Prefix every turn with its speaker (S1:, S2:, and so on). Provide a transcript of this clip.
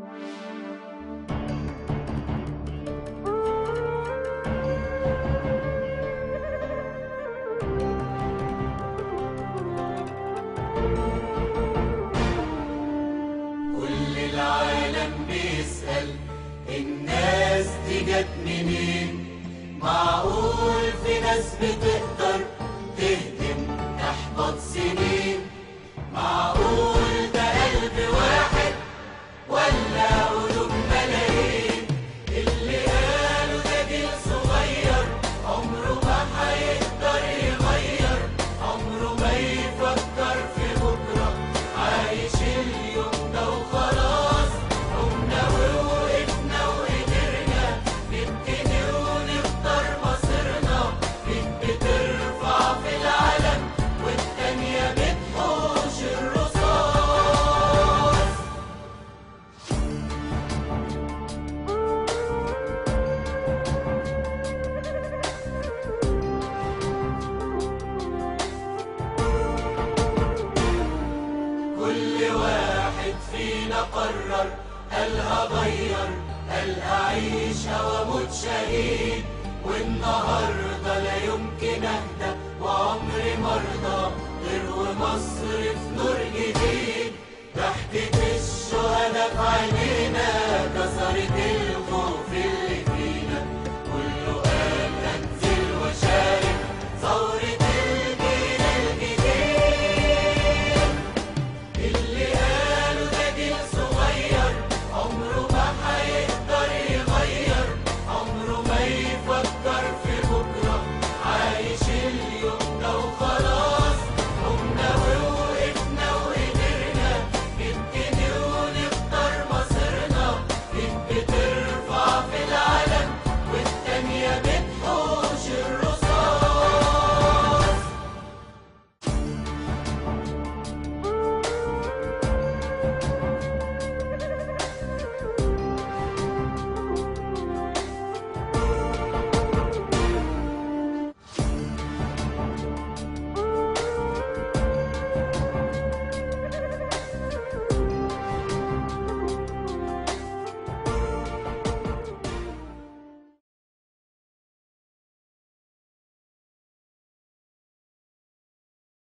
S1: كل العالم بيسأل الناس دي جت منين معقول في ناس بتقدر تهدم تحبط سنين معقول ده قلب واحد ولا قلوب ملايين اللي قالوا ده جيل صغير عمره ما هيقدر يغير عمره ما يفكر في بكرة عايش اليوم ده وخلاص قمنا ووقفنا وقدرنا نبتدي ونختار مصيرنا ايد بترفع في العلم والتانية بتحوش الرصاص كل واحد فينا قرر هل هغير هل هعيش او اموت شهيد والنهارده لا يمكن اهدى وعمري مرضى غير ومصر في نور